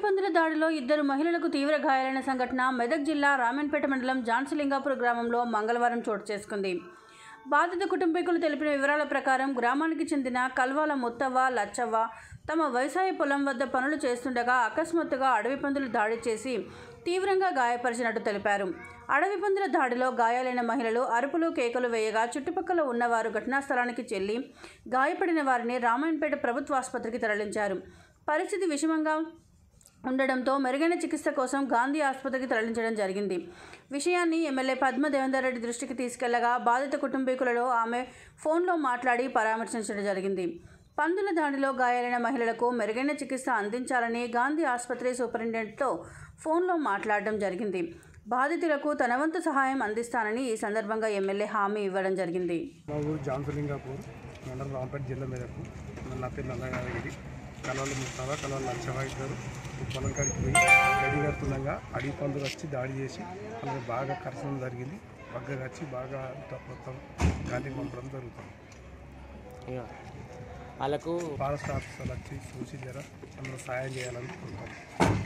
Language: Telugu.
పందుల దాడిలో ఇద్దరు మహిళలకు తీవ్ర గాయాలైన సంఘటన మెదక్ జిల్లా రామన్పేట మండలం జాన్సలింగాపూర్ గ్రామంలో మంగళవారం చోటు చేసుకుంది బాధిత కుటుంబీకులు తెలిపిన వివరాల ప్రకారం గ్రామానికి చెందిన కల్వాల ముత్తవ్వ లచ్చవ్వ తమ వ్యవసాయ పొలం వద్ద పనులు చేస్తుండగా అకస్మాత్తుగా అడవి పందులు దాడి చేసి తీవ్రంగా గాయపరిచినట్టు తెలిపారు అడవి పందుల దాడిలో గాయాలైన మహిళలు అరుపులు కేకలు వేయగా చుట్టుపక్కల ఉన్నవారు ఘటనా స్థలానికి చెల్లి గాయపడిన వారిని రామాయణపేట ప్రభుత్వ ఆసుపత్రికి తరలించారు పరిస్థితి విషమంగా ఉండడంతో మెరుగైన చికిత్స కోసం గాంధీ ఆసుపత్రికి తరలించడం జరిగింది విషయాన్ని ఎమ్మెల్యే పద్మ దేవేందర్ రెడ్డి దృష్టికి తీసుకెళ్లగా బాధిత కుటుంబీకులలో ఆమె ఫోన్లో మాట్లాడి పరామర్శించడం జరిగింది పందుల దాడిలో గాయాలైన మహిళలకు మెరుగైన చికిత్స అందించాలని గాంధీ ఆసుపత్రి సూపరింటెండెంట్తో ఫోన్లో మాట్లాడడం జరిగింది బాధితులకు తన వంతు సహాయం అందిస్తానని ఈ సందర్భంగా ఎమ్మెల్యే హామీ ఇవ్వడం జరిగింది మా ఊరు జాన్సలింగాపూర్ మండలం రాంపేట జిల్లా మెదకు నా పేరు నల్లగాదగిరి కలవలు ముస్తావా కలవలు లక్షవా ఇద్దరు పొలం కాడికి పోయి గడి కడుతుండగా అడవి పందులు వచ్చి దాడి చేసి వాళ్ళని బాగా కరచడం జరిగింది పగ్గగా వచ్చి బాగా అంతా మొత్తం గాంధీ పంపడం జరుగుతుంది ఇక వాళ్ళకు ఫారెస్ట్ ఆఫీసర్లు వచ్చి చూసి జర అందులో సాయం చేయాలని కోరుతాం